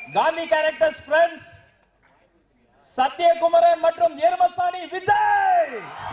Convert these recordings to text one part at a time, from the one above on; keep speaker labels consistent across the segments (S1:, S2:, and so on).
S1: Gandhi characters friends சத்யகுமரன் மற்றும் எருமசாணி விஜய்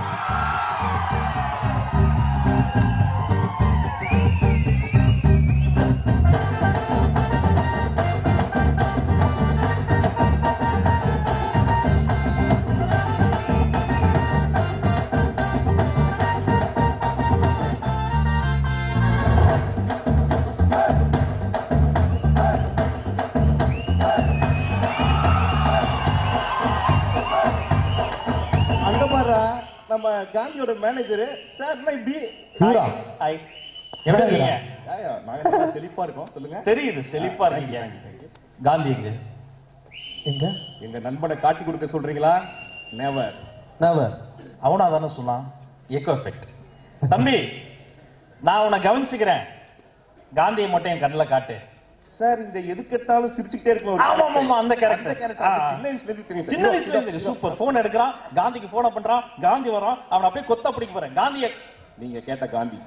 S2: அங்க பாரு நம்ம காந்தியோட மேனேஜர் சார் இப்படி
S3: இவரா?
S1: ஹாய் எப்படி இருக்கீங்க
S2: ஏய்யா, நாங்க நல்லா செழிப்பா இருக்கோம் சொல்லுங்க
S1: தெரியுது செழிப்பா இருக்கீங்க காந்தி எங்க
S3: எங்க
S2: எங்க நண்பனை காட்டி கொடுக்க சொல்றீங்களா நெவர்
S3: நவர்
S1: அவனா தானே சொன்னான் எக்கோ எஃபெக்ட் தம்பி நான் உன்னை கவனிச்சுக்கிறேன் காந்தியை மட்டும் என் கண்ணில் காட்டு
S2: சார் இந்த எதுக்கெடுத்தாலும் சிரிச்சுக்கிட்டே இருக்கும்
S1: ஆமா ஆமா அந்த கேரக்டர்
S2: சின்ன வயசுல இருந்து தெரியும்
S1: சின்ன வயசுல இருந்து சூப்பர் போன் எடுக்கிறான் காந்திக்கு போன பண்றான் காந்தி வரான் அவன் அப்படியே கொத்த பிடிக்க போறேன் காந்திய
S2: நீங்க கேட்ட காந்தி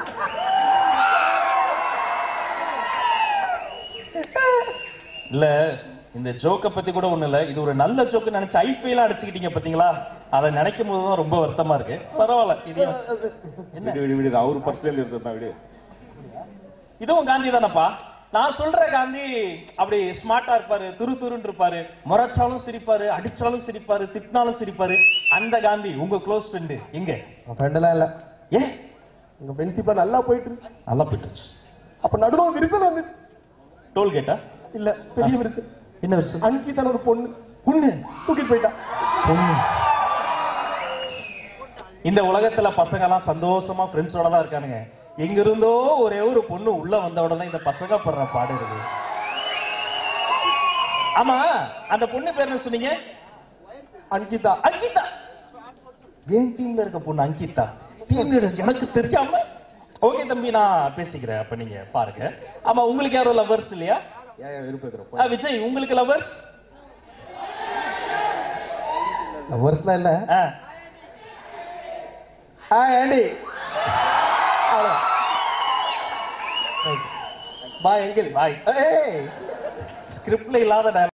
S1: இல்ல இந்த ஜோக்க பத்தி கூட ஒண்ணு இல்ல இது ஒரு நல்ல ஜோக்கு நினைச்சு ஐஃபைலாம் அடிச்சுக்கிட்டீங்க பாத்தீங்களா அதை நினைக்கும் போது தான் ரொம்ப வருத்தமா இருக்கு பரவாயில்ல இது
S2: விடு விடு விடு அவரு பர்சனல் இருந்ததுதான் விடு
S1: இதுவும் காந்தி தானப்பா நான் சொல்ற காந்தி அப்படி ஸ்மார்ட்டா இருப்பாரு துரு துருன்னு இருப்பாரு முறைச்சாலும் சிரிப்பாரு அடிச்சாலும் சிரிப்பாரு திட்டினாலும் சிரிப்பாரு அந்த காந்தி உங்க க்ளோஸ் ஃப்ரெண்டு எங்க
S3: உன் ஃப்ரெண்டெல்லாம் இல்ல
S1: ஏ
S3: உங்க ஃப்ரெண்ட்ஷிப்ல நல்லா போயிட்டு இருந்துச்சு
S1: நல்லா போயிட்டுச்சு
S3: அப்ப நடுவுல விரிசல் வந்துச்சு
S1: டோல் கேட்டா
S3: இல்ல பெரிய விரிசல்
S1: என்ன விஷயம்
S3: அங்கிதான ஒரு பொண்ணு
S1: பொண்ணு
S3: தூக்கிட்டு போயிட்டா
S1: பொண்ணு இந்த உலகத்துல பசங்க எல்லாம் சந்தோஷமா ஃப்ரெண்ட்ஸோட தான் இருக்கானுங்க எங்க இருந்தோ ஒரே ஒரு பொண்ணு உள்ள வந்த உடனே இந்த பசங்க படுற பாடு இருக்கு ஆமா அந்த பொண்ணு பேர் என்ன சொன்னீங்க
S3: அங்கிதா
S1: அங்கிதா என் டீம்ல இருக்க பொண்ணு அங்கிதா டீம் லீடர் எனக்கு தெரியாம ஓகே தம்பி நான் பேசிக்கிறேன் அப்ப நீங்க பாருங்க ஆமா உங்களுக்கு யாரும் லவர்ஸ் இல்லையா
S2: ஏன் ஏன் வெறுப்பேத்துற
S1: ஆ, விஜய் உங்களுக்கு லவர்ஸ்
S3: வருஷம் இல்ல
S1: ஆ
S3: ஆ ஏண்டி பாய் எங்கில்
S1: பாய்
S3: ஏய்
S1: ஸ்கிரிப்ட்ல இல்லாத dialogue